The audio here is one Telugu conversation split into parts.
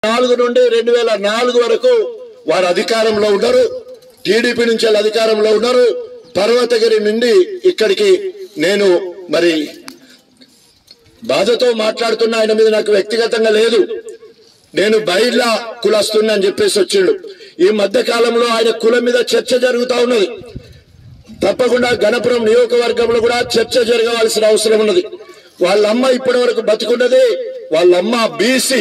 నాలుగు నుండి రెండు వేల నాలుగు వరకు వారు అధికారంలో ఉన్నారు టీడీపీ నుంచి వాళ్ళు అధికారంలో ఉన్నారు పర్వతగిరి నుండి ఇక్కడికి నేను మరి బాధతో మాట్లాడుతున్న ఆయన మీద నాకు వ్యక్తిగతంగా లేదు నేను బయట కులస్తున్నా అని చెప్పేసి వచ్చిండు ఈ మధ్య కాలంలో ఆయన కులం మీద చర్చ జరుగుతా ఉన్నది తప్పకుండా గణపురం నియోజకవర్గంలో కూడా చర్చ జరగవలసిన అవసరం ఉన్నది వాళ్ళ అమ్మ ఇప్పటి వరకు బతికున్నది వాళ్ళ అమ్మ బీసీ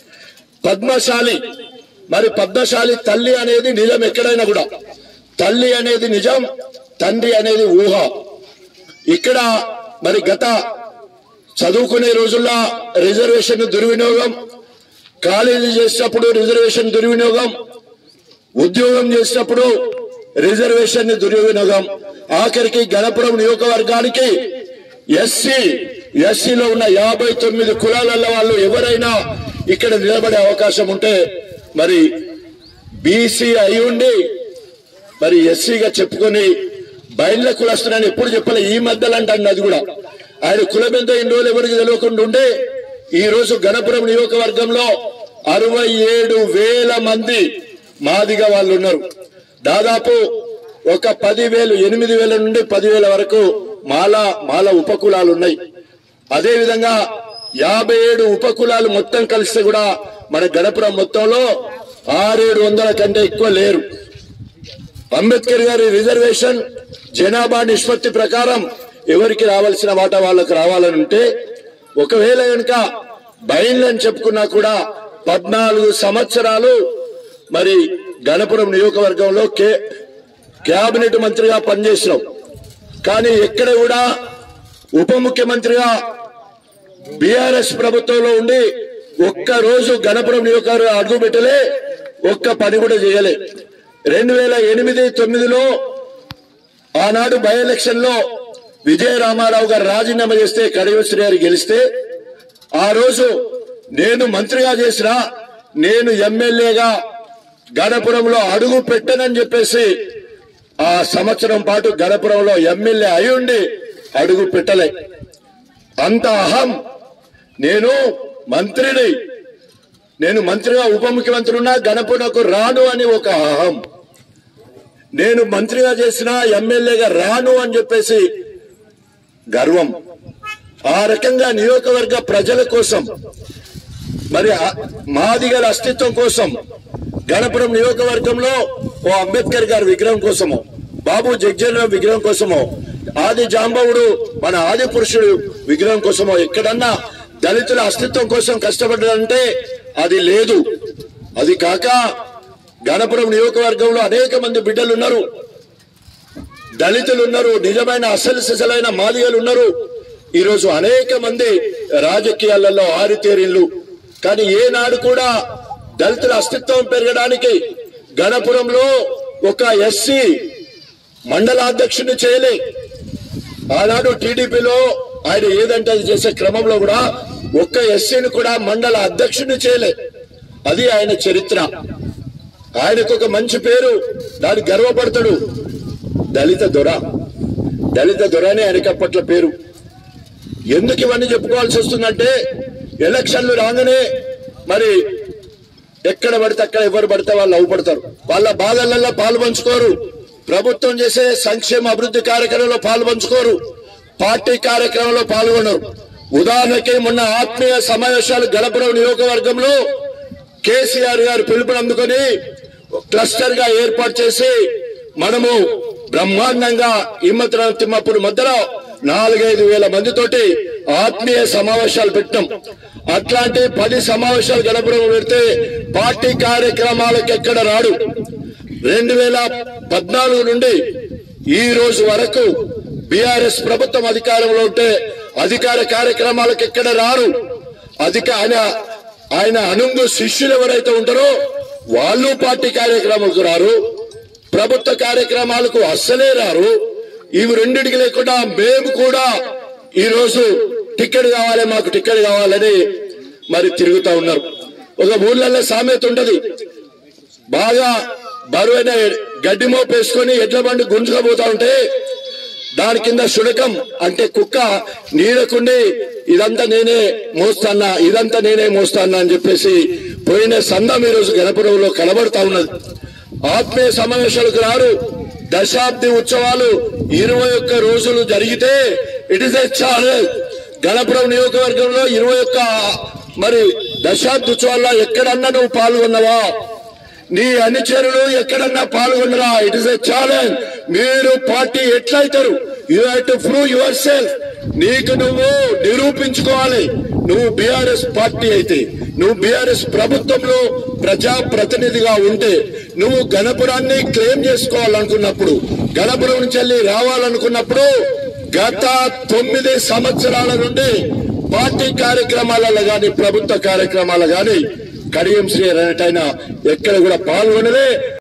పద్మశాలి మరి పద్మశాలి తల్లి అనేది నిజం ఎక్కడైనా కూడా తల్లి అనేది నిజం తండ్రి అనేది ఊహ ఇక్కడ మరి గత చదువుకునే రోజుల్లో రిజర్వేషన్ దుర్వినియోగం కాలేజీ చేసేటప్పుడు రిజర్వేషన్ దుర్వినియోగం ఉద్యోగం చేసినప్పుడు రిజర్వేషన్ దుర్వినియోగం ఆఖరికి గణపురం నియోజకవర్గానికి ఎస్సీ ఎస్సీలో ఉన్న యాభై తొమ్మిది కులాల వాళ్ళు ఎవరైనా ఇక్కడ నిలబడే అవకాశం ఉంటే మరి బీసీ అయి ఉండి మరి ఎస్సీగా చెప్పుకొని బయళ్ళ కులస్తున్నాను ఎప్పుడు చెప్పలే ఈ మధ్యలో అంటాను అది కూడా ఆయన కులం ఎంత ఇన్ని రోజులు ఎవరికి తెలియకుండా ఉండే ఈ రోజు గణపురం నియోజకవర్గంలో అరవై ఏడు వేల మంది మాదిగా వాళ్ళు ఉన్నారు దాదాపు ఒక పదివేలు ఎనిమిది వేల నుండి పదివేల వరకు మాల మాల ఉపకులాలు ఉన్నాయి అదే విధంగా యాభై ఏడు ఉపకులాలు మొత్తం కలిస్తే కూడా మన గణపురం మొత్తంలో ఆరేడు వందల కంటే ఎక్కువ లేరు అంబేద్కర్ గారి రిజర్వేషన్ జనాభా నిష్పత్తి ప్రకారం ఎవరికి రావాల్సిన వాటా వాళ్ళకు రావాలని ఉంటే ఒకవేళ కనుక బయళ్ళని చెప్పుకున్నా కూడా పద్నాలుగు సంవత్సరాలు మరి గణపురం నియోజకవర్గంలో కే కేబినెట్ మంత్రిగా పనిచేసినాం కానీ ఎక్కడ కూడా ఉప ముఖ్యమంత్రిగా బీఆర్ఎస్ ప్రభుత్వంలో ఉండి ఒక్క రోజు గణపురం నియోజకవర్గం అడుగు పెట్టలే ఒక్క పని కూడా చేయలే రెండు వేల ఎనిమిది తొమ్మిదిలో ఆనాడు బై ఎలక్షన్ లో విజయ రామారావు గారు రాజీనామా చేస్తే కడివశ్రీ గారు గెలిస్తే ఆ రోజు నేను మంత్రిగా చేసిన నేను ఎమ్మెల్యేగా గణపురంలో అడుగు పెట్టనని చెప్పేసి ఆ సంవత్సరం పాటు గణపురంలో ఎమ్మెల్యే అయి ఉండి అడుగు పెట్టలే అంత అహం నేను మంత్రిని నేను మంత్రిగా ఉప ముఖ్యమంత్రి ఉన్నా గణపురకు రాను అని ఒక అహం నేను మంత్రిగా చేసిన ఎమ్మెల్యేగా రాను అని చెప్పేసి గర్వం ఆ రకంగా నియోజకవర్గ ప్రజల కోసం మరి ఆ- మాదిగల అస్తిత్వం కోసం గణపురం నియోజకవర్గంలో ఓ అంబేద్కర్ గారి విగ్రహం కోసమో బాబు జగ్జీవన్ విగ్రహం కోసమో ఆది జాంబవుడు మన ఆది పురుషుడు విగ్రహం కోసమో ఎక్కడన్నా దళితుల అస్తిత్వం కోసం కష్టపడ్డారంటే అది లేదు అది కాక గణపురం నియోజకవర్గంలో అనేక మంది బిడ్డలు ఉన్నారు దళితులు ఉన్నారు నిజమైన అసలు సిసలైన మాదిగలు ఉన్నారు ఈరోజు అనేక మంది రాజకీయాలలో ఆరితేరిళ్ళు కానీ ఏనాడు కూడా దళితుల అస్తిత్వం పెరగడానికి గణపురంలో ఒక ఎస్సీ మండలాధ్యక్షుని చేయలే ఆనాడు టీడీపీలో ఆయన ఏదంటే అది చేసే క్రమంలో కూడా ఒక్క ఎస్సీని కూడా మండల అధ్యక్షుని చేయలే అది ఆయన చరిత్ర ఆయనకు ఒక మంచి పేరు దానికి గర్వపడతాడు దళిత దొర దళిత దొర అని ఆయనకి అప్పట్లో పేరు ఎందుకు ఇవన్నీ చెప్పుకోవాల్సి వస్తుందంటే ఎలక్షన్లు రాగానే మరి ఎక్కడ పడితే అక్కడ ఎవరు పడితే వాళ్ళు అవుపడతారు వాళ్ళ బాధలలో పాలు పంచుకోరు ప్రభుత్వం చేసే సంక్షేమ అభివృద్ధి కార్యక్రమంలో పాలు పంచుకోరు పార్టీ కార్యక్రమంలో పాల్గొనరు ఉదాహరణకి మొన్న ఆత్మీయ సమావేశాలు గణపురం నియోజకవర్గంలో కేసీఆర్ గారు పిలుపుని అందుకొని క్లస్టర్ గా ఏర్పాటు చేసి మనము బ్రహ్మాండంగా ఇమ్మతుల తిమ్మప్పుడు మధ్యలో నాలుగైదు వేల మందితోటి ఆత్మీయ సమావేశాలు పెట్టాం అట్లాంటి పది సమావేశాలు గణపురం పెడితే పార్టీ కార్యక్రమాలకు ఎక్కడ రాడు రెండు వేల పద్నాలుగు నుండి ఈ రోజు వరకు బీఆర్ఎస్ ప్రభుత్వం అధికారంలో ఉంటే అధికార కార్యక్రమాలకు ఎక్కడ రారు అధిక ఆయన ఆయన అనుంగు శిష్యులు ఎవరైతే ఉంటారో వాళ్ళు పార్టీ కార్యక్రమాలకు రారు ప్రభుత్వ కార్యక్రమాలకు అస్సలే రారు ఇవి రెండింటికి లేకుండా మేము కూడా ఈ రోజు టికెట్ కావాలి మాకు టికెట్ కావాలని మరి తిరుగుతా ఉన్నారు ఒక ఊళ్ళల్లో సామెత ఉంటది బాగా బరువైన గడ్డి మోపేసుకొని ఎడ్ల బండి గుంజుకపోతా ఉంటే దాని కింద శునకం అంటే కుక్క నీడకుండి ఇదంతా నేనే మోస్తానా ఇదంతా నేనే మోస్తానా అని చెప్పేసి పోయిన సందం ఈరోజు గణపురంలో కనబడతా ఉన్నది ఆత్మీయ సమావేశాలకు రారు దశాబ్ది ఉత్సవాలు ఇరవై ఒక్క రోజులు జరిగితే it is a challenge Ganapuram నియోజకవర్గంలో ఇరవై ఒక్క మరి దశాబ్ది ఉత్సవాల్లో ఎక్కడన్నా నువ్వు పాల్గొన్నావా నీ అనుచరులు ఎక్కడన్నా పాల్గొన్నరా ఇట్ ఇస్ ఎ ఛాలెంజ్ మీరు పార్టీ ఎట్లయితారు you have to prove yourself నీకు నువ్వు నిరూపించుకోవాలి నువ్వు బీఆర్ఎస్ పార్టీ అయితే నువ్వు బీఆర్ఎస్ ప్రభుత్వంలో ప్రజా ప్రతినిధిగా ఉంటే నువ్వు గణపురాన్ని క్లెయిమ్ చేసుకోవాలనుకున్నప్పుడు గణపురం నుంచి వెళ్ళి రావాలనుకున్నప్పుడు గత తొమ్మిది సంవత్సరాల నుండి పార్టీ కార్యక్రమాలలో గాని ప్రభుత్వ కార్యక్రమాలు గాని కడియం శ్రీ అనేటైనా ఎక్కడ కూడా పాల్గొనలే